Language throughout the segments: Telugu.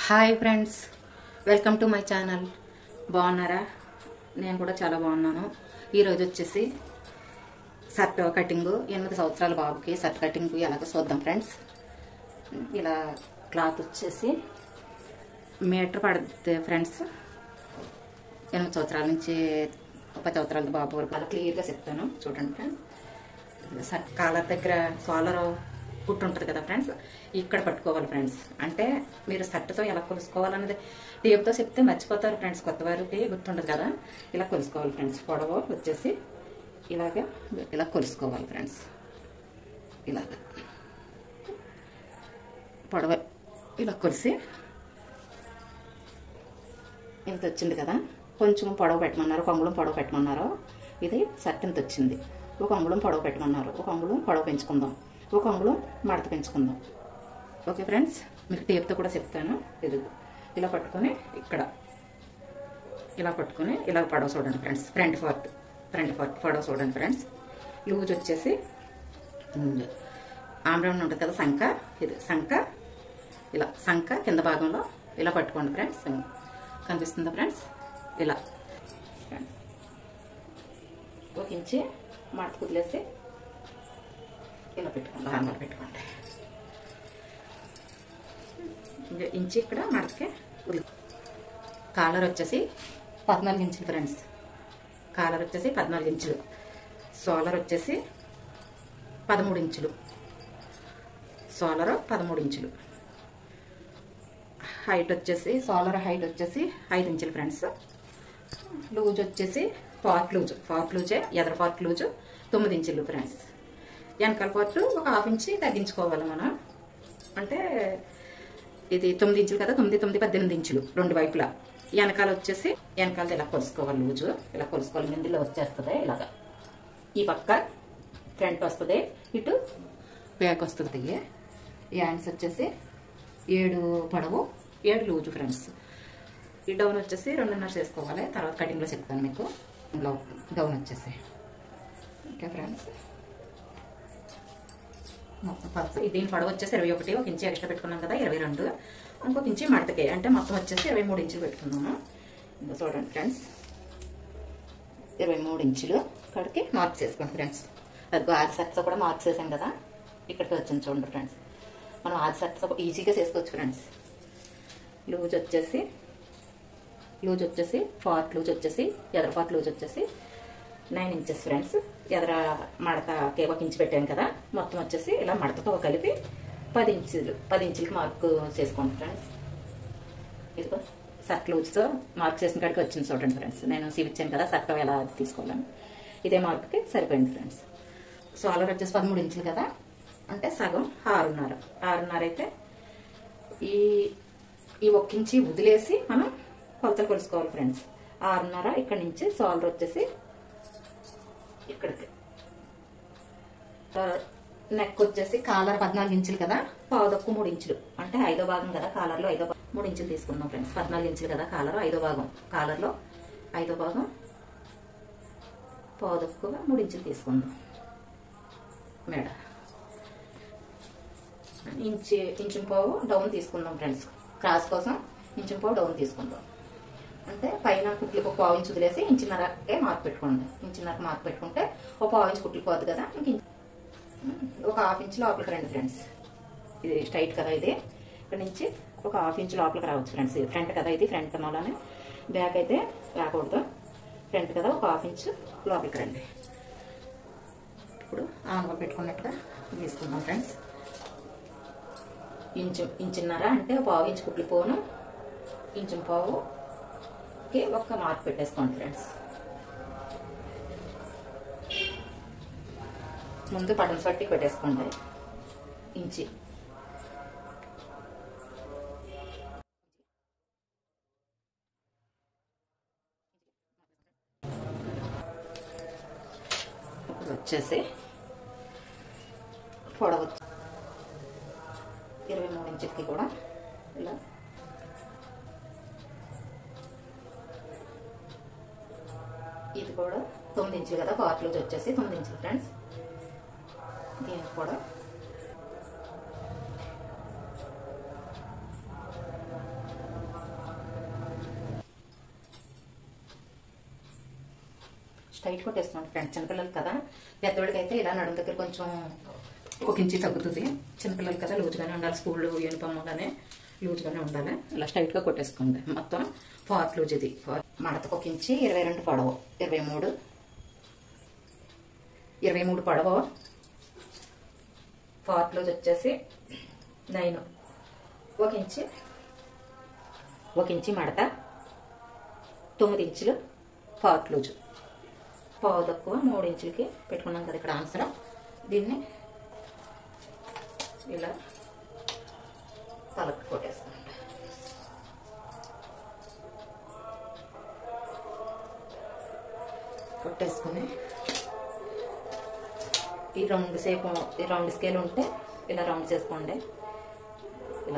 Hi friends welcome to my channel బాగున్నారా నేను కూడా చాలా బాగున్నాను ఈరోజు వచ్చేసి షర్ట్ కటింగ్ ఎనిమిది సంవత్సరాల బాబుకి షర్ట్ కటింగ్ ఎలాగో చూద్దాం ఫ్రెండ్స్ ఇలా క్లాత్ వచ్చేసి మీటర్ పడుతుంది ఫ్రెండ్స్ ఎనిమిది సంవత్సరాల నుంచి పది సంవత్సరాల బాబు వరకు అలా క్లియర్గా చెప్తాను చూడండి ఫ్రెండ్స్ షర్ట్ కాలర్ దగ్గర కాలర్ కుట్టు ఉంటుంది కదా ఫ్రెండ్స్ ఇక్కడ పట్టుకోవాలి ఫ్రెండ్స్ అంటే మీరు షర్ట్తో ఎలా కొలుసుకోవాలన్నది టేప్తో చెప్తే మర్చిపోతారు ఫ్రెండ్స్ కొత్త వారికి గుర్తుండదు కదా ఇలా కొలుసుకోవాలి ఫ్రెండ్స్ పొడవు వచ్చేసి ఇలాగ ఇలా కొలుసుకోవాలి ఫ్రెండ్స్ ఇలాగ పొడవ ఇలా కొలిసి ఇంత వచ్చింది కదా కొంచెం పొడవు పెట్టమన్నారు ఒక అంగుళం పొడవు పెట్టమన్నారు ఇది షర్ట్ ఇంత వచ్చింది ఒక అంగుళం పొడవు పెట్టమన్నారు ఒక అంగుళం పొడవు పెంచుకుందాం ఒక అంగుళం మడత పెంచుకుందాం ఓకే ఫ్రెండ్స్ మీకు టేప్తో కూడా చెప్తాను ఇది ఇలా పట్టుకొని ఇక్కడ ఇలా పట్టుకొని ఇలా పొడవు చూడండి friends front part front part పొడవు చూడండి ఫ్రెండ్స్ లూజ్ వచ్చేసి ఆమ్రౌండ్ ఉంటుంది కదా సంక ఇది సంక ఇలా సంక కింద భాగంలో ఇలా పట్టుకోండి ఫ్రెండ్స్ కనిపిస్తుందా ఫ్రెండ్స్ ఇలా ఒక ఇంచి మడత కుదిలేసి ఇలా పెట్టుకోండి హార్మల్ పెట్టుకోండి ఇంకా ఇంచి ఇక్కడ మడతకి కుదిలి కాలర్ వచ్చేసి పద్నాలుగు ఇంచులు ఫ్రెండ్స్ కాలర్ వచ్చేసి పద్నాలుగు ఇంచులు సోలర్ వచ్చేసి పదమూడు ఇంచులు సోలర్ పదమూడు ఇంచులు హైట్ వచ్చేసి సోలర్ హైట్ వచ్చేసి ఐదు ఇంచులు ఫ్రెండ్స్ లూజ్ వచ్చేసి పార్ట్ లూజ్ పార్ట్ లూజే ఎదర పార్ట్ లూజు తొమ్మిది ఇంచులు ఫ్రెండ్స్ వెనకాల పార్ట్ ఒక హాఫ్ ఇంచి తగ్గించుకోవాలి మనం అంటే ఇది తొమ్మిది ఇంచులు కదా తొమ్మిది తొమ్మిది పద్దెనిమిది ఇంచులు రెండు వైపులా వెనకాల వచ్చేసి వెనకాల ఇలా కొలుసుకోవాలి లూజు ఇలా కొలుసుకోవాలి మిందిలో వచ్చేస్తుంది ఇలాగా ఈ పక్క ఫ్రంట్ వస్తుంది ఇటు బ్యాక్ వస్తుంది ఈ హ్యాండ్స్ వచ్చేసి ఏడు పొడవు ఏడు లూజు ఫ్రెండ్స్ ఈ డౌన్ వచ్చేసి రెండున్నర చేసుకోవాలి తర్వాత కటింగ్లో చెప్తాను మీకు డౌన్ వచ్చేసి ఓకే ఫ్రెండ్స్ మొత్తం పర్స్ దీని పొడవు వచ్చేసి ఇరవై ఒకటి ఒక ఇంచి ఎక్స్ట్రా పెట్టుకున్నాం కదా ఇరవై రెండు ఇంకొక ఇంచి మడతకే అంటే మొత్తం వచ్చేసి ఇరవై మూడు ఇంచులు పెట్టుకున్నాము ఇంకా చూడండి ఫ్రెండ్స్ ఇరవై మూడు ఇంచులు ఇక్కడికి మార్క్ చేసుకోండి ఫ్రెండ్స్ అదిగో ఆది సెట్స్ కూడా మార్క్ చేసాం కదా ఇక్కడికి వచ్చింది చూడండి ఫ్రెండ్స్ మనం ఆది సెట్స్ ఈజీగా చేసుకోవచ్చు ఫ్రెండ్స్ లూజ్ వచ్చేసి లూజ్ వచ్చేసి ఫార్ట్ లూజ్ వచ్చేసి ఎదర ఫార్ట్ లూజ్ వచ్చేసి నైన్ ఇంచెస్ ఫ్రెండ్స్ ఎదర మడత ఒక ఇంచు పెట్టాను కదా మొత్తం వచ్చేసి ఇలా మడతతో కలిపి పది ఇంచులు పది ఇంచులకి మార్క్ చేసుకోండి ఫ్రెండ్స్ ఇదిగో సర్ట్ లూజ్తో మార్క్ చేసిన కాడికి వచ్చింది చూడండి ఫ్రెండ్స్ నేను చూపించాను కదా సర్ట్ ఎలా తీసుకోవాలని ఇదే మార్క్కి సరిపోయింది ఫ్రెండ్స్ సోలర్ వచ్చేసి పదమూడు ఇంచులు కదా అంటే సగం ఆరున్నర ఆరున్నర అయితే ఈ ఈ ఒక్క ఇంచి వదిలేసి మనం కొలతలు కొలుసుకోవాలి ఫ్రెండ్స్ ఆరున్నర ఇక్కడ నుంచి సోలర్ వచ్చేసి ఇక్కడికి నెక్ వచ్చేసి కాలర్ పద్నాలుగు ఇంచులు కదా పావుదక్కు మూడు ఇంచులు అంటే ఐదో భాగం కదా కాలర్లో ఐదో భాగం మూడు ఇంచులు తీసుకుందాం ఫ్రెండ్స్ పద్నాలుగు ఇంచులు కదా కాలర్ ఐదో భాగం కాలర్లో ఐదో భాగం పావుదక్కుగా మూడు ఇంచులు తీసుకుందాం మేడ ఇంచి ఇంచు పావు డౌన్ తీసుకుందాం ఫ్రెండ్స్ క్రాస్ కోసం ఇంచు పావు డౌన్ తీసుకుందాం అంటే పైన కుట్లకు ఒక పావు ఇంచు వదిలేసి ఇంచున్నరకే మార్క్ పెట్టుకోండి ఇంచున్నరకు మార్క్ పెట్టుకుంటే ఒక పావు ఇంచు కుట్లు పోదు కదా ఇంక ఒక హాఫ్ ఇంచ్ లోపలికి రండి ఫ్రెండ్స్ ఇది స్ట్రైట్ కదా ఇది ఇక్కడ నుంచి ఒక హాఫ్ ఇంచ్ లోపలికి రావచ్చు ఫ్రెండ్స్ ఇది ఫ్రంట్ కదా ఇది ఫ్రంట్ మూలనే బ్యాక్ అయితే రాకూడదు ఫ్రంట్ కదా ఒక హాఫ్ ఇంచ్ లోపలికి రండి ఇప్పుడు ఆన్గా పెట్టుకున్నట్టుగా తీసుకుందాం ఫ్రెండ్స్ ఇంచు ఇంచున్నర అంటే పావు ఇంచు కుట్లు పోను ఇంచు పావుకి ఒక్క మార్క్ పెట్టేసుకోండి ఫ్రెండ్స్ ముందు బటన్స్ పట్టి పెట్టేసుకోండి ఇంచి ఇప్పుడు వచ్చేసి పొడవు ఇరవై మూడు ఇంచులకి కూడా ఇలా ఇది కూడా తొమ్మిది ఇంచులు కదా పార్ట్ లూజ్ వచ్చేసి తొమ్మిది ఇంచులు ఫ్రెండ్స్ దీనికి కూడా టైట్ కొట్టేసుకోండి ఫ్రెండ్స్ చిన్నపిల్లలు కదా పెద్దవాడికి అయితే ఇలా నడుము దగ్గర కొంచెం ఒక ఇంచి తగ్గుతుంది చిన్నపిల్లలు కదా లూజ్గానే ఉండాలి స్కూల్ యూనిఫామ్ కానీ లూజ్గానే ఉండాలి ఇలా స్ట్రైట్గా కొట్టేసుకోండి మొత్తం ఫార్ట్ లూజ్ ఇది మడతకు ఒక ఇంచి ఇరవై రెండు పొడవు ఇరవై మూడు ఇరవై మూడు పొడవు ఫార్ట్ లూజ్ వచ్చేసి నైన్ ఒక ఇంచి ఒక ఇంచి మడత తొమ్మిది ఇంచులు ఫార్ట్ లూజు పావు తక్కువ మూడు ఇంచులకి పెట్టుకున్నాం కదా ఇక్కడ ఆన్సర్ దీన్ని ఇలా తలకు కొట్టేస్తాం కొట్టేసుకుని ఈ రౌండ్ సేపు ఈ రౌండ్ స్కేల్ ఉంటే ఇలా రౌండ్ చేసుకోండి ఇలా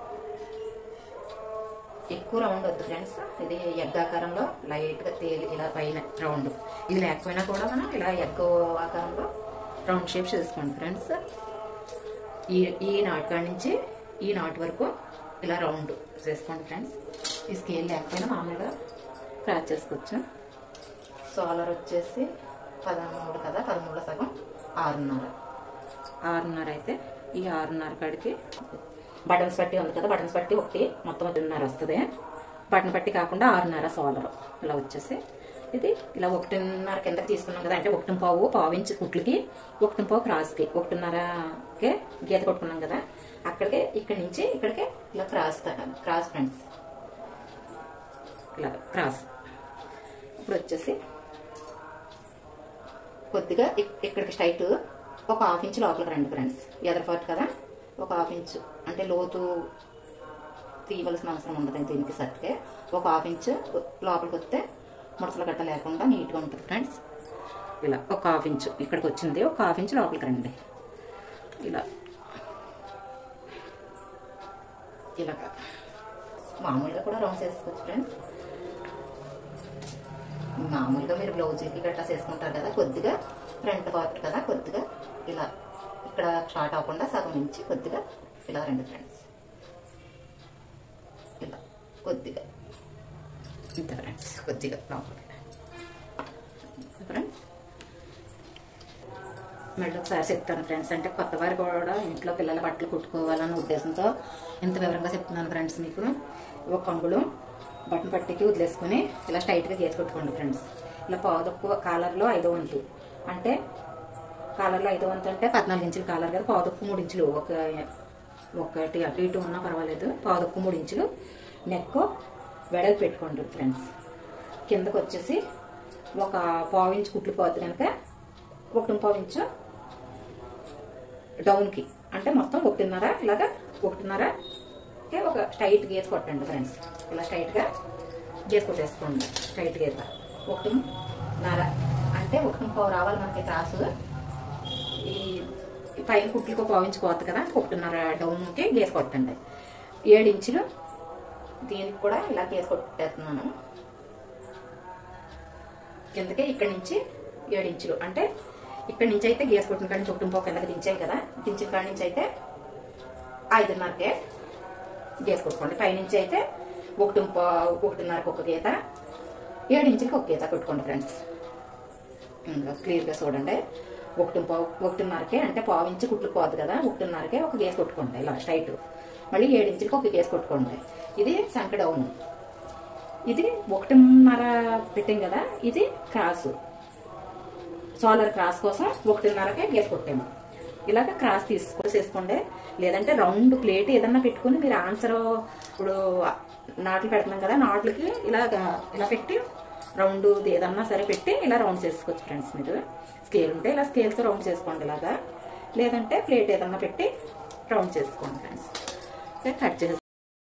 ఎక్కువ రౌండ్ వద్దు ఫ్రెండ్స్ ఇది ఎగ్ ఆకారంలో లైట్గా తేలి ఇలా పైన రౌండ్ ఇది లేకపోయినా కూడా మనం ఇలా ఎగ్ ఆకారంలో రౌండ్ షేప్ చేసుకోండి ఫ్రెండ్స్ ఈ ఈ నాటు కాడి నుంచి ఈ నాటు వరకు ఇలా రౌండ్ చేసుకోండి ఫ్రెండ్స్ ఈ స్కేల్ లేకపోయినా మామూలుగా క్రాచ్ చేసుకోవచ్చు సోలర్ వచ్చేసి పదమూడు కదా పదమూడులో సగం ఆరున్నర ఆరున్నర అయితే ఈ ఆరున్నర కాడికి బటన్స్ పట్టి ఉంది కదా బటన్స్ పట్టి ఒకటి మొత్తం ఒకటిన్నర వస్తుంది బటన్ పట్టి కాకుండా ఆరున్నర సోలర్ ఇలా వచ్చేసి ఇది ఇలా ఒకటిన్నర కింద తీసుకున్నాం కదా అంటే ఒకటి పావు పావు ఇంచు కుట్లకి ఒకటి పావు క్రాస్కి ఒకటిన్నరకే గీత కొట్టుకున్నాం కదా అక్కడికే ఇక్కడి నుంచి ఇక్కడికే ఇలా క్రాస్ క్రాస్ ఫ్రెండ్స్ ఇలా క్రాస్ ఇప్పుడు వచ్చేసి కొద్దిగా ఇక్- ఇక్కడికి స్ట్రైట్ ఒక హాఫ్ ఇంచ్ లోపలికి రండి ఫ్రెండ్స్ ఎదర పార్ట్ కదా ఒక హాఫ్ ఇంచ్ అంటే లోతు తీయవలసిన అవసరం ఉండదు దీనికి సర్కే ఒక హాఫ్ ఇంచ్ లోపలికి వస్తే ముడతల గట్ట లేకుండా నీట్గా ఉంటుంది ఫ్రెండ్స్ ఇలా ఒక హాఫ్ ఇంచ్ ఇక్కడికి వచ్చింది ఒక హాఫ్ ఇంచ్ లోపలికి రండి ఇలా ఇలా మామూలుగా కూడా రౌండ్స్ వేసుకోవచ్చు ఫ్రెండ్స్ మామూలుగా మీరు బ్లౌజ్కి గట్రా చేసుకుంటారు కదా కొద్దిగా ఫ్రంట్ పార్ట్ కదా కొద్దిగా ఇలా ఇక్కడ స్టార్ట్ అవ్వకుండా సగం నుంచి కొద్దిగా ఇలా రండి ఫ్రెండ్స్ ఇలా కొద్దిగా ఇంత ఫ్రెండ్స్ కొద్దిగా లోపలికి ఫ్రెండ్స్ మళ్ళీ ఒకసారి చెప్తాను ఫ్రెండ్స్ అంటే కొత్త వారు కూడా ఇంట్లో పిల్లల బట్టలు కుట్టుకోవాలన్న ఉద్దేశంతో ఇంత వివరంగా చెప్తున్నాను ఫ్రెండ్స్ మీకు ఒక కంగులు బట్టన్ పట్టికి వదిలేసుకుని ఇలా స్ట్రైట్గా గీత కొట్టుకోండి ఫ్రెండ్స్ ఇలా పావు తక్కువ కాలర్లో ఐదో వంతు అంటే కాలర్లో ఐదో వంతు అంటే పద్నాలుగు ఇంచులు కాలర్ కదా పావు తక్కువ మూడు ఇంచులు ఒక ఒకటి అటు ఇటు ఉన్నా పర్వాలేదు పావు తక్కువ మూడు ఇంచులు నెక్ వెడల్పు పెట్టుకోండి ఫ్రెండ్స్ కిందకు వచ్చేసి ఒక పావు ఇంచు కుట్లు పోతుంది కనుక ఒకటి పావు ఇంచు డౌన్కి అంటే మొత్తం ఒకటిన్నర ఇలాగా ఒకటిన్నర కే ఒక స్ట్రైట్ గీత కొట్టండి ఫ్రెండ్స్ ఇలా స్ట్రైట్గా గీత కొట్టేసుకోండి స్ట్రైట్ గీత ఒకటిన్నర అంటే ఒకటి పావు రావాలి మనకి క్రాసు ఈ ఈ పైన కుట్లకు ఒక పావు ఇంచు పోతుంది కదా ఒకటిన్నర డౌన్కి గీత కొట్టండి ఏడు ఇంచులు దీనికి కూడా ఇలా గీత కొట్టేస్తున్నాను కిందకే ఇక్కడి నుంచి ఏడు ఇంచులు అంటే ఇక్కడి నుంచి అయితే గీత కొట్టిన కాడి నుంచి ఒకటి పావు కిందకి దించాయి కదా దించిన కాడి నుంచి అయితే ఐదున్నరకే గీత కొట్టుకోండి పైనుంచి అయితే ఒకటి పా- ఒకటిన్నరకు ఒక గీత ఏడు ఇంచులకి ఒక గీత కొట్టుకోండి ఫ్రెండ్స్ ఇంకా క్లియర్గా చూడండి ఒకటి పావు ఒకటిన్నరకే అంటే పావు ఇంచు కుట్లు పోదు కదా ఒకటిన్నరకే ఒక గీత కొట్టుకోండి ఇలా స్ట్రైట్ మళ్ళీ ఏడు ఇంచులకి ఒక గీత కొట్టుకోండి ఇది సంక డౌన్ ఇది ఒకటిన్నర పెట్టాం కదా ఇది క్రాస్ సోలర్ క్రాస్ కోసం ఒకటిన్నరకే గీత కొట్టాము ఇలాగ క్రాస్ తీసుకో చేసుకోండి లేదంటే రౌండ్ ప్లేట్ ఏదన్నా పెట్టుకుని మీరు ఆన్సర్ ఇప్పుడు నాట్లు పెడుతున్నాం కదా నాట్లకి ఇలాగ ఇలా పెట్టి రౌండ్ ఏదన్నా సరే పెట్టి ఇలా రౌండ్ చేసుకోవచ్చు ఫ్రెండ్స్ మీరు స్కేల్ ఉంటే ఇలా స్కేల్తో రౌండ్ చేసుకోండి ఇలాగా లేదంటే ప్లేట్ ఏదన్నా పెట్టి రౌండ్ చేసుకోండి ఫ్రెండ్స్ కట్ చేసి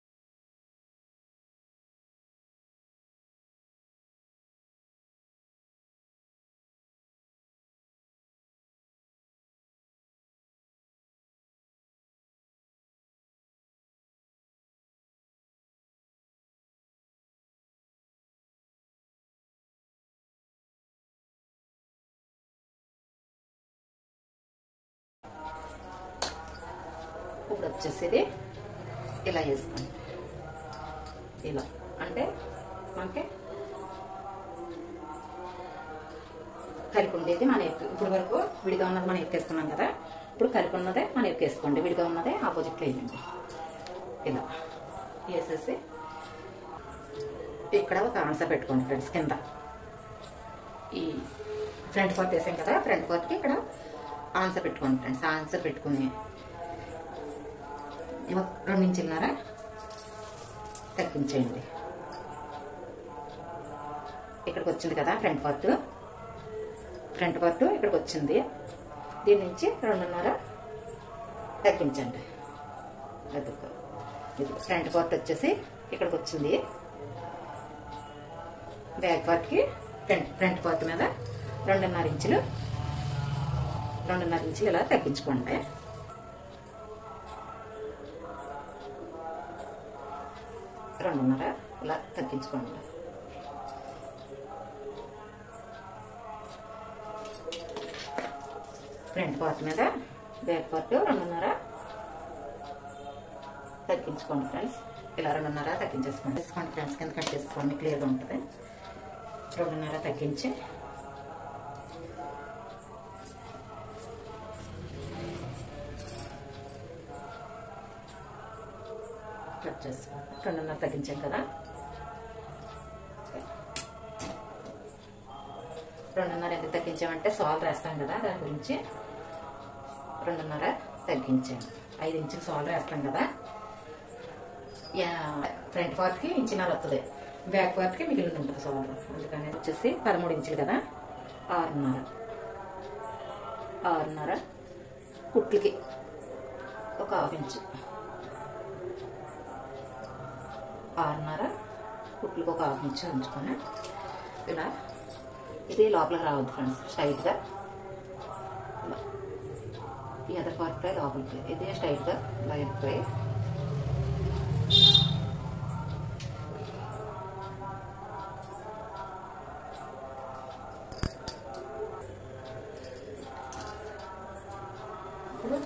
ఇప్పుడు వచ్చేసేది ఇలా వేసుకోండి ఇలా అంటే మనకి కలిపి ఉండేది మన ఎక్కు ఇప్పుడు వరకు విడిగా ఉన్నది మనం ఎక్కేసుకున్నాం కదా ఇప్పుడు కలిపి ఉన్నదే మనం ఎక్కేసుకోండి విడిగా ఉన్నదే ఆపోజిట్లో వేయండి ఇలా వేసేసి ఇక్కడ ఒక ఆన్సర్ పెట్టుకోండి ఫ్రెండ్స్ కింద ఈ ఫ్రంట్ పార్ట్ వేసాం కదా ఫ్రంట్ పార్ట్కి ఇక్కడ ఆన్సర్ పెట్టుకోండి ఫ్రెండ్స్ ఆన్సర్ పెట్టుకుని ఇవ రెండు ఇంచులున్నారా తగ్గించేయండి ఇక్కడికి వచ్చింది కదా ఫ్రంట్ పార్ట్ ఫ్రంట్ పార్ట్ ఇక్కడికి వచ్చింది దీని నుంచి రెండున్నర తగ్గించండి అది ఇది ఫ్రంట్ పార్ట్ వచ్చేసి ఇక్కడికి వచ్చింది బ్యాక్ పార్ట్కి ఫ్రంట్ ఫ్రంట్ పార్ట్ మీద రెండున్నర ఇంచులు రెండున్నర ఇంచులు ఇలా తగ్గించుకోండి రెండున్నర ఇలా తగ్గించుకోండి ఫ్రంట్ పార్ట్ మీద బ్యాక్ పార్ట్ రెండున్నర తగ్గించుకోండి ఫ్రెండ్స్ ఇలా రెండున్నర తగ్గించేసుకోండి తీసుకోండి ఫ్రెండ్స్ కింద కట్ చేసుకోండి క్లియర్గా ఉంటుంది రెండున్నర తగ్గించి కట్ చేసుకోండి రెండున్నర తగ్గించాం కదా రెండున్నర ఎంత తగ్గించామంటే సాల్ వేస్తాం కదా దాని గురించి రెండున్నర తగ్గించాము ఐదు ఇంచులు సాల్ వేస్తాం కదా ఫ్రంట్ పార్ట్కి ఇంచున్నర వస్తుంది బ్యాక్ పార్ట్కి మిగిలిన ఉంటుంది సాల్ అందుకని వచ్చేసి పదమూడు ఇంచులు కదా ఆరున్నర ఆరున్నర కుట్లకి ఒక హాఫ్ ఇంచు ఆరున్నర కుట్లకి ఒక హాఫ్ ఇంచు ఉంచుకొని ఇలా ఇది లోపలికి రావద్దు ఫ్రెండ్స్ స్ట్రైట్గా ఇలా ఈ అదర్ పార్ట్ పై లోపలికి ఇది స్ట్రైట్గా ఇలా వెళ్ళిపోయి ఇప్పుడు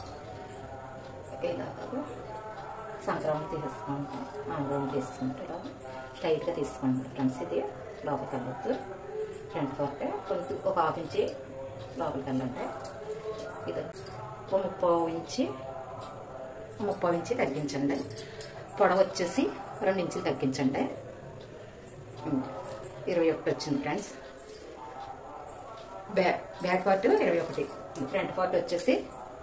ఇలాగ సంక్రమణ తీసుకుంటాం ఆంగ్లం తీసుకుంటే ఇలా స్ట్రైట్గా తీసుకోండి ఫ్రెండ్స్ ఇది లోపలికి వెళ్ళొద్దు ఫ్రంట్ పార్ట్ కొంచెం ఒక హాఫ్ ఇంచి లోపలికి వెళ్ళండి ఇది ఒక ముప్పావు ఇంచి ముప్పావు ఇంచి తగ్గించండి పొడవ వచ్చేసి రెండు ఇంచులు తగ్గించండి ఉమ్, ఇరవై ఒకటి వచ్చింది ఫ్రెండ్స్ బ్యాక్ బ్యాక్ పార్ట్ ఇరవై ఒకటి ఫ్రంట్ పార్ట్ వచ్చేసి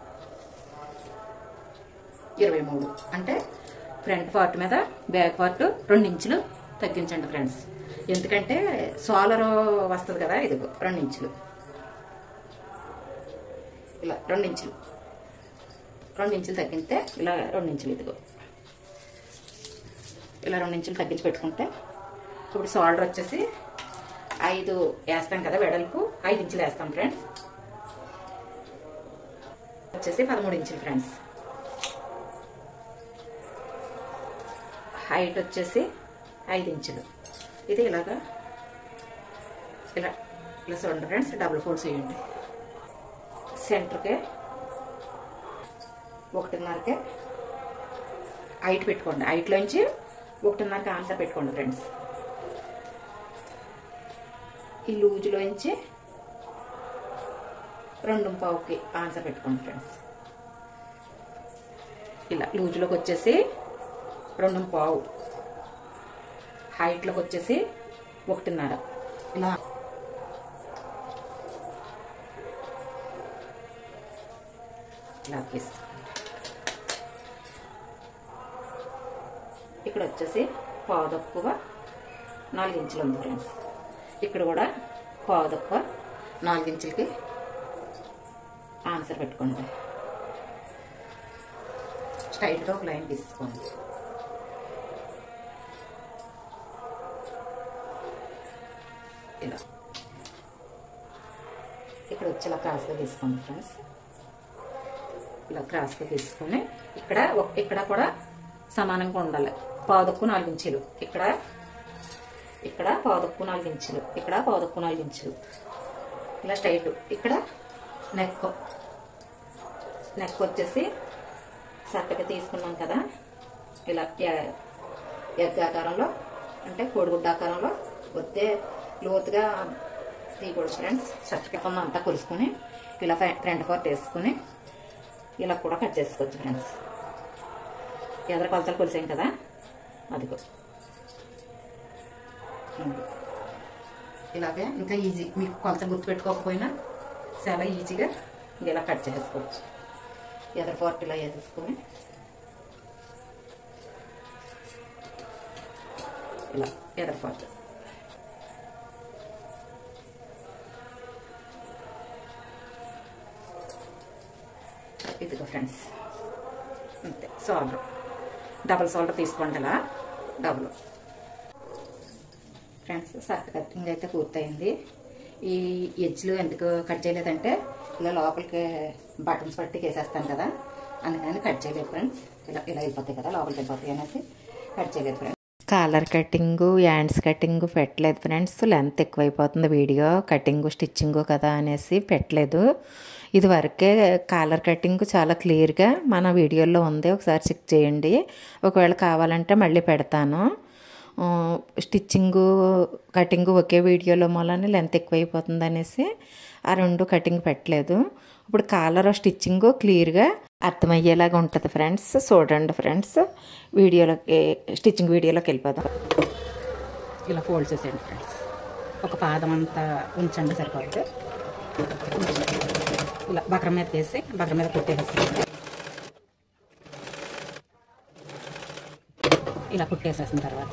ఇరవై మూడు అంటే ఫ్రంట్ పార్ట్ మీద బ్యాక్ పార్ట్ రెండు ఇంచులు తగ్గించండి ఫ్రెండ్స్ ఎందుకంటే సోలర్ వస్తుంది కదా ఇదిగో రెండు ఇంచులు ఇలా రెండు ఇంచులు రెండు ఇంచులు తగ్గితే ఇలా రెండు ఇంచులు ఇదిగో ఇలా రెండు ఇంచులు తగ్గించి పెట్టుకుంటే ఇప్పుడు సోల్డర్ వచ్చేసి ఐదు వేస్తాం కదా వెడల్పు ఐదు ఇంచులు వేస్తాం ఫ్రెండ్స్ వచ్చేసి పదమూడు ఇంచులు ఫ్రెండ్స్ హైట్ వచ్చేసి ఐదు ఇంచులు ఇది ఇలాగా ఇలా ఇలా చూడండి ఫ్రెండ్స్ డబుల్ ఫోల్డ్స్ వేయండి సెంటర్కి ఒకటిన్నరకే హైట్ పెట్టుకోండి హైట్లోంచి ఒకటిన్నరకి ఆన్సర్ పెట్టుకోండి ఫ్రెండ్స్ ఈ లూజులోంచి రెండు పావుకి ఆన్సర్ పెట్టుకోండి ఫ్రెండ్స్ ఇలా లూజులోకి వచ్చేసి రెండు పావు హైట్లోకి వచ్చేసి ఒకటిన్నర ఇలా ఇలా తీసుకోండి ఇక్కడ వచ్చేసి పావు తక్కువ నాలుగు ఇంచులు ఉంది ఫ్రెండ్స్ ఇక్కడ కూడా పావు తక్కువ నాలుగు ఇంచులకి ఆన్సర్ పెట్టుకోండి స్ట్రైట్గా ఒక లైన్ తీసుకోండి ఇలా ఇక్కడ వచ్చి ఇలా క్రాస్గా తీసుకోండి ఫ్రెండ్స్ ఇలా క్రాస్గా తీసుకొని ఇక్కడ ఒక- ఇక్కడ కూడా సమానంగా ఉండాలి పాదక్కు నాలుగు ఇంచులు ఇక్కడ ఇక్కడ పాదక్కు నాలుగు ఇంచులు ఇక్కడ పాదక్కు నాలుగు ఇంచులు ఇలా స్ట్రైట్ ఇక్కడ నెక్ నెక్ వచ్చేసి సట్టగా తీసుకున్నాం కదా ఇలా ఎ- ఎగ్ ఆకారంలో అంటే కోడిగుడ్డ ఆకారంలో వద్దే లోతుగా తీయకూడదు ఫ్రెండ్స్ షర్ట్ అంతా కొలుసుకుని ఇలా ఫ్రంట్ పార్ట్ వేసుకుని ఇలా కూడా కట్ చేసుకోవచ్చు ఫ్రెండ్స్ ఎదర కొలతలు కొలిసాం కదా అదిగో ఉంది. ఇలాగే ఇంకా ఈజీ మీకు కొలత గుర్తుపెట్టుకోకపోయినా చాలా ఈజీగా ఇలా కట్ చేసుకోవచ్చు ఎదర పార్ట్ ఇలా వేసేసుకుని ఇలా ఎదర పార్ట్ ఇదిగో ఫ్రెండ్స్ అంతే సోల్డర్ డబుల్ సోల్డర్ తీసుకోండి అలా డబుల్ ఫ్రెండ్స్ సర్ట్ కటింగ్ అయితే పూర్తయింది ఈ ఎడ్జ్లు ఎందుకు కట్ చేయలేదంటే ఇలా లోపలికి బటన్స్ పట్టి వేసేస్తాను కదా అందుకని కట్ చేయలేదు ఫ్రెండ్స్ ఇలా ఇలా వెళ్ళిపోతాయి కదా లోపలికి వెళ్ళిపోతాయి అనేసి కట్ చేయలేదు friends collar cutting hands cutting పెట్టలేదు ఫ్రెండ్స్ లెంత్ ఎక్కువైపోతుంది వీడియో కటింగ్ స్టిచ్చింగ్ కదా అనేసి పెట్టలేదు ఇది వరకే కాలర్ కటింగ్ చాలా క్లియర్గా మన వీడియోలో ఉంది ఒకసారి చెక్ చేయండి ఒకవేళ కావాలంటే మళ్ళీ పెడతాను ఆ, స్టిచ్చింగు కటింగ్ ఒకే వీడియోలో మూలని లెంత్ ఎక్కువైపోతుంది అనేసి ఆ రెండు కటింగ్ పెట్టలేదు ఇప్పుడు కాలర్ స్టిచ్చింగ్ క్లియర్గా అర్థమయ్యేలాగా ఉంటుంది ఫ్రెండ్స్ చూడండి ఫ్రెండ్స్ వీడియోలోకి స్టిచ్చింగ్ వీడియోలోకి వెళ్ళిపోదాం ఇలా ఫోల్డ్ చేసేయండి ఫ్రెండ్స్ ఒక పాదం అంతా ఉంచండి సరిపోతుంది ఇలా బకరం మీద వేసి బకరం మీద కుట్టేసేసి ఇలా కుట్టేసేసిన తర్వాత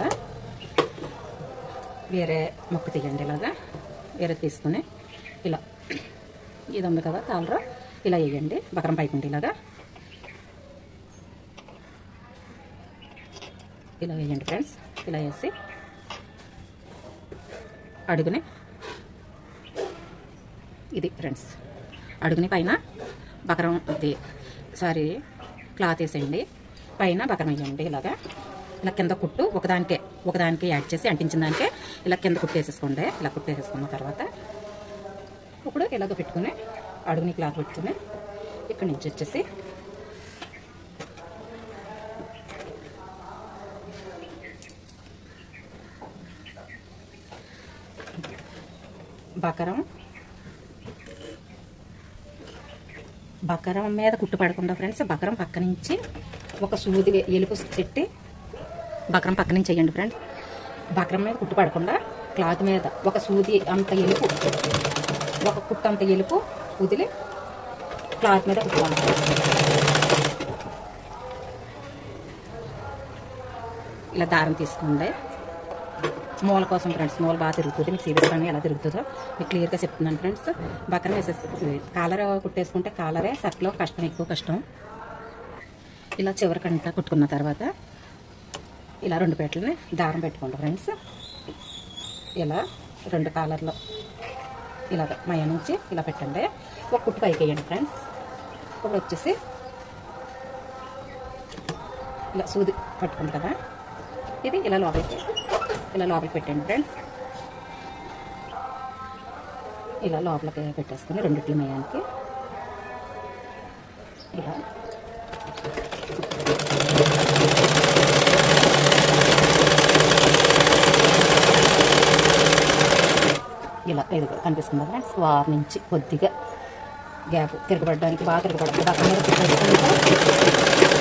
వేరే మొక్క తీయండి ఇలాగా వేరే తీసుకుని ఇలా ఇది ఉంది కదా కాలర్ ఇలా వేయండి బకరం పైకుండి ఇలాగా ఇలా వేయండి ఫ్రెండ్స్ ఇలా వేసి అడుగుని ఇది ఫ్రెండ్స్ అడుగుని పైన బకరం ఇది సారీ క్లాత్ వేసేయండి పైన బకరం వేయండి ఇలాగా ఇలా కింద కుట్టు ఒకదానికే ఒకదానికి యాడ్ చేసి అంటించిన దానికే ఇలా కింద కుట్టేసేసుకోండి ఇలా కుట్టేసేసుకున్న తర్వాత ఇప్పుడు ఇలాగ పెట్టుకుని అడుగుని క్లాత్ పెట్టుకుని ఇక్కడి నుంచి వచ్చేసి బకరం బకరం మీద కుట్టు పడకుండా ఫ్రెండ్స్ బకరం పక్క నుంచి ఒక సూది వే- ఎలుపు పెట్టి బకరం పక్క నుంచి వేయండి ఫ్రెండ్స్ బకరం మీద కుట్టు పడకుండా క్లాత్ మీద ఒక సూది అంత ఎలుపు ఒక కుట్టు అంత ఎలుపు వదిలి క్లాత్ మీద కుట్టుకోండి ఇలా దారం తీసుకోండి మూల కోసం ఫ్రెండ్స్ మూల బాగా తిరుగుతుంది మీకు చూపిస్తాను ఎలా తిరుగుతుందో మీకు క్లియర్గా చెప్తున్నాను ఫ్రెండ్స్ బక్కన వేసేసి కాలర్ కుట్టేసుకుంటే కాలరే సట్లో కష్టం ఎక్కువ కష్టం ఇలా చివరికంట కుట్టుకున్న తర్వాత ఇలా రెండు పెట్టలని దారం పెట్టుకోండి ఫ్రెండ్స్ ఇలా రెండు కాలర్లో ఇలా మయ నుంచి ఇలా పెట్టండి ఒక కుట్టు పైకి వేయండి ఫ్రెండ్స్ ఇప్పుడు వచ్చేసి ఇలా సూది పట్టుకుంది కదా ఇది ఇలా లోపలికి ఇలా లోపలికి పెట్టండి ఫ్రెండ్స్ ఇలా లోపలికి పెట్టేసుకుని రెండిట్ల మయానికి ఇలా ఇలా ఇది కనిపిస్తుంది ఫ్రెండ్స్ వారి నుంచి కొద్దిగా గ్యాప్ తిరగబడడానికి బాగా తిరగబడుతుంది పక్కన మీద పెట్టేసుకుంటే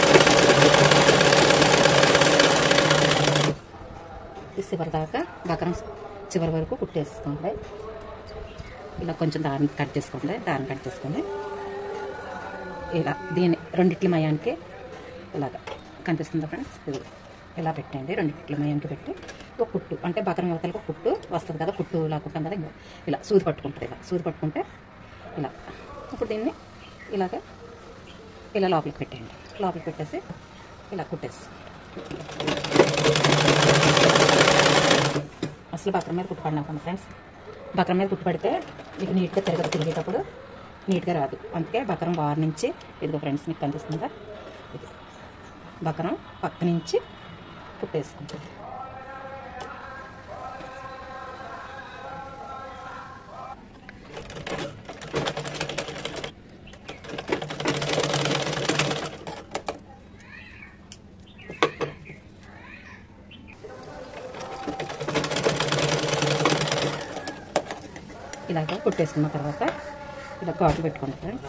ఈ చివరి దాకా బకరం చివరి వరకు కుట్టేసుకోండి ఇలా కొంచెం దారం కట్ చేసుకోండి దారం కట్ చేసుకోండి ఇలా దీని రెండిట్ల మయానికి ఇలాగా కనిపిస్తుందా ఫ్రెండ్స్ ఇది ఇలా పెట్టండి రెండిట్ల మయానికి పెట్టి ఒక కుట్టు అంటే బకరం యువతలకు కుట్టు వస్తుంది కదా కుట్టు ఇలా కుట్టాం కదా ఇంకో ఇలా సూది పట్టుకుంటుంది ఇలా సూది పట్టుకుంటే ఇలా ఇప్పుడు దీన్ని ఇలాగ ఇలా లోపలికి పెట్టండి లోపలికి పెట్టేసి ఇలా కుట్టేసి అసలు బకరం మీద కుట్టుపడినాకండి ఫ్రెండ్స్ బకరం మీద కుట్టుపడితే మీకు నీట్గా తిరగదు తిరిగేటప్పుడు నీట్గా రాదు అందుకే బకరం వారి నుంచి ఇదిగో ఫ్రెండ్స్ మీకు కనిపిస్తుందా ఇది బకరం పక్క నుంచి కుట్టేసుకుంటుంది ఇలాగ కుట్టేసుకున్న తర్వాత ఇలా ఘాట్లు పెట్టుకోండి ఫ్రెండ్స్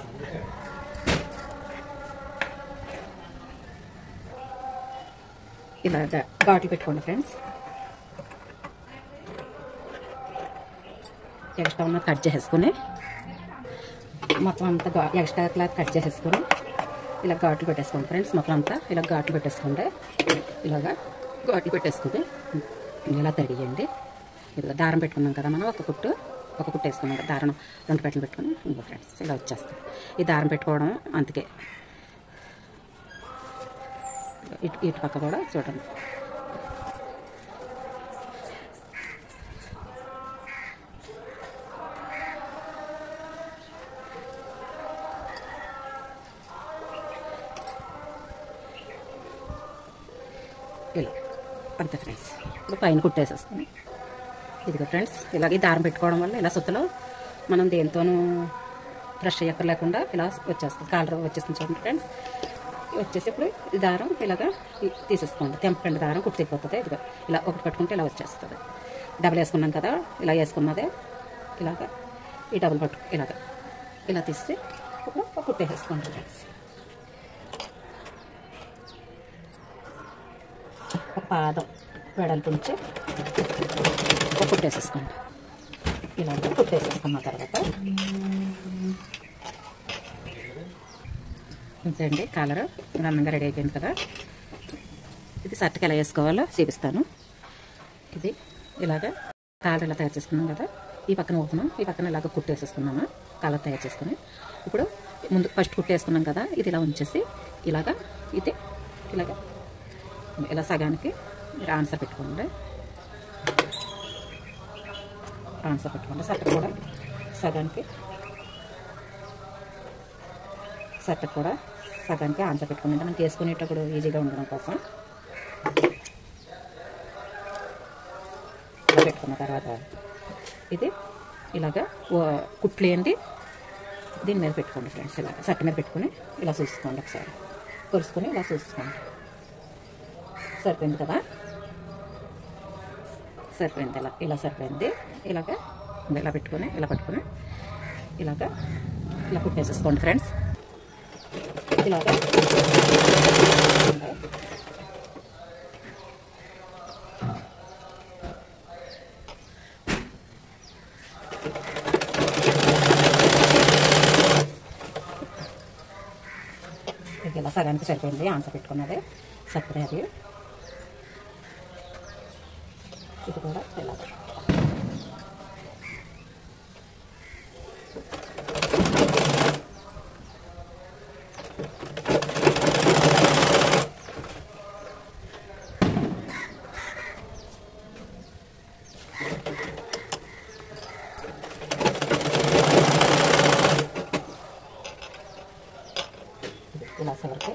ఇలాగ ఘాట్లు పెట్టుకోండి ఫ్రెండ్స్ ఎక్స్ట్రా ఉన్న కట్ చేసేసుకుని మొత్తం అంతా ఘా- ఎక్స్ట్రా క్లాత్ కట్ చేసేసుకుని ఇలా ఘాట్లు పెట్టేసుకోండి ఫ్రెండ్స్ మొత్తం అంతా ఇలా ఘాట్లు పెట్టేసుకోండి ఇలాగా ఘాట్లు పెట్టేసుకుని ఇలా తడియండి ఇదిగో దారం పెట్టుకున్నాం కదా మనం ఒక కుట్టు ఒక కుట్టు వేసుకున్నాం కదా, దారం రెండు పెట్టలు పెట్టుకుని ఇంకో ఫ్రెండ్స్ ఇలా వచ్చేస్తుంది ఈ దారం పెట్టుకోవడం అందుకే ఇటు ఇటు పక్క కూడా చూడండి ఇలా అంతే ఫ్రెండ్స్ ఇప్పుడు పైన కుట్టేసేస్తాను ఇదిగో ఫ్రెండ్స్ ఇలాగే దారం పెట్టుకోవడం వల్ల ఇలా సుత్తలో మనం దేంతోనూ బ్రష్ అయ్యక్కర్ లేకుండా ఇలా వచ్చేస్తుంది కాలర్ వచ్చేస్తుంది చూడండి ఫ్రెండ్స్ వచ్చేసి ఇప్పుడు ఈ దారం ఇలాగా ఈ- తీసేసుకోండి తెంపకండి దారం కుట్టి అయిపోతుంది ఇదిగో ఇలా ఒకటి పట్టుకుంటే ఇలా వచ్చేస్తుంది డబల్ వేసుకున్నాం కదా ఇలా వేసుకున్నదే ఇలాగా ఈ డబుల్ పట్టు ఇలాగా ఇలా తీసి ఇప్పుడు ఒక కుట్టేసేసుకోండి ఫ్రెండ్స్ ఒక పాదం వెడల్పు ఉంచి ఒక కుట్టేసేసుకోండి ఇలా కుట్టేసేసుకున్న తర్వాత అండి కాలర్ అందంగా రెడీ అయిపోయింది కదా ఇది షర్ట్కి ఎలా వేసుకోవాలో చూపిస్తాను ఇది ఇలాగా కాలర్ ఇలా తయారు చేసుకున్నాం కదా ఈ పక్కన ఓపెన్ ఈ పక్కన ఇలాగ కుట్టేసేసుకున్నాము కాలర్ తయారు చేసుకుని ఇప్పుడు ముందు ఫస్ట్ కుట్టేసుకున్నాం కదా ఇది ఇలా ఉంచేసి ఇలాగా ఇది ఇలాగా ఇలా సగానికి మీరు ఆన్సర్ పెట్టుకోండి ఆన్సర్ పెట్టుకోండి సట్ట కూడా సగానికి సట్ట కూడా సగానికి ఆన్సర్ పెట్టుకోండి మనం చేసుకునేటప్పుడు ఈజీగా ఉండడం కోసం ఇలా పెట్టుకున్న తర్వాత ఇది ఇలాగా ఓ- కుట్లేంది దీని మీద పెట్టుకోండి ఫ్రెండ్స్ ఇలా సట్ట మీద పెట్టుకుని ఇలా చూసుకోండి ఒకసారి కొలుసుకొని ఇలా చూసుకోండి సరిపోయింది కదా సరిపోయింది ఇలా ఇలా సరిపోయింది ఇలాగ ఇలా పెట్టుకొని ఇలా పట్టుకొని ఇలాగ ఇలా కుట్టేసేసుకోండి ఫ్రెండ్స్ ఇలాగ ఇది ఇలా సగానికి సరిపోయింది ఆన్సర్ పెట్టుకున్నది సరిపోయి అది ఇది కూడా ఇలా ఇది ఇలా సవరికి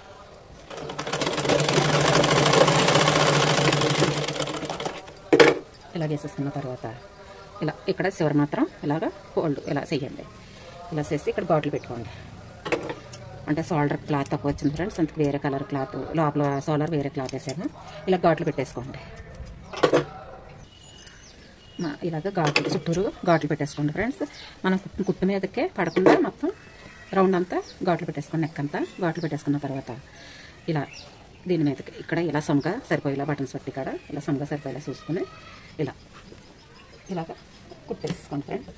ఇలా వేసేసుకున్న తర్వాత ఇలా ఇక్కడ చివరి మాత్రం ఇలాగ హోల్డ్ ఇలా చేయండి ఇలా చేసి ఇక్కడ బాటిల్ పెట్టుకోండి అంటే సోల్డర్ క్లాత్ తక్కువ వచ్చింది ఫ్రెండ్స్ అందుకు వేరే కలర్ క్లాత్ లోపల సోలర్ వేరే క్లాత్ వేసాను ఇలా ఘాట్లు పెట్టేసుకోండి మా- ఇలాగ ఘాట్లు చుట్టూరు ఘాట్లు పెట్టేసుకోండి ఫ్రెండ్స్ మనం కుట్టు కుట్టు మీదకే పడకుండా మొత్తం రౌండ్ అంతా ఘాట్లు పెట్టేసుకోండి నెక్ అంతా ఘాట్లు పెట్టేసుకున్న తర్వాత ఇలా దీని మీదకి ఇక్కడ ఇలా సొంగ సరిపోయేలా బటన్స్ పట్టి ఇక్కడ ఇలా సొంగ సరిపోయేలా చూసుకుని ఇలా ఇలాగ కుట్టేసుకోండి ఫ్రెండ్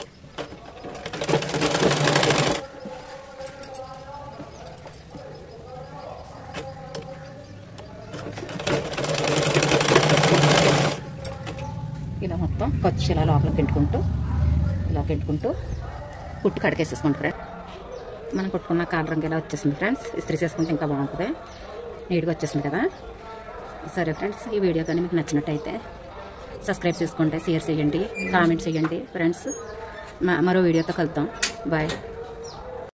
ఇలా మొత్తం ఖర్చు ఇలా లోపల గెంటుకుంటూ ఇలా గెంటుకుంటూ కుట్టు కడిగేసేసుకోండి ఫ్రెండ్ మనం కొట్టుకున్న కాలు రంగు ఇలా వచ్చేసింది ఫ్రెండ్స్ ఇస్త్రీ చేసుకుంటే ఇంకా బాగుంటుంది నీట్గా వచ్చేసింది కదా సరే ఫ్రెండ్స్ ఈ వీడియో కానీ మీకు నచ్చినట్టయితే సబ్స్క్రైబ్ చేసుకోండి షేర్ చేయండి కామెంట్ చేయండి ఫ్రెండ్స్ మరో వీడియోతో కలుద్దాం బాయ్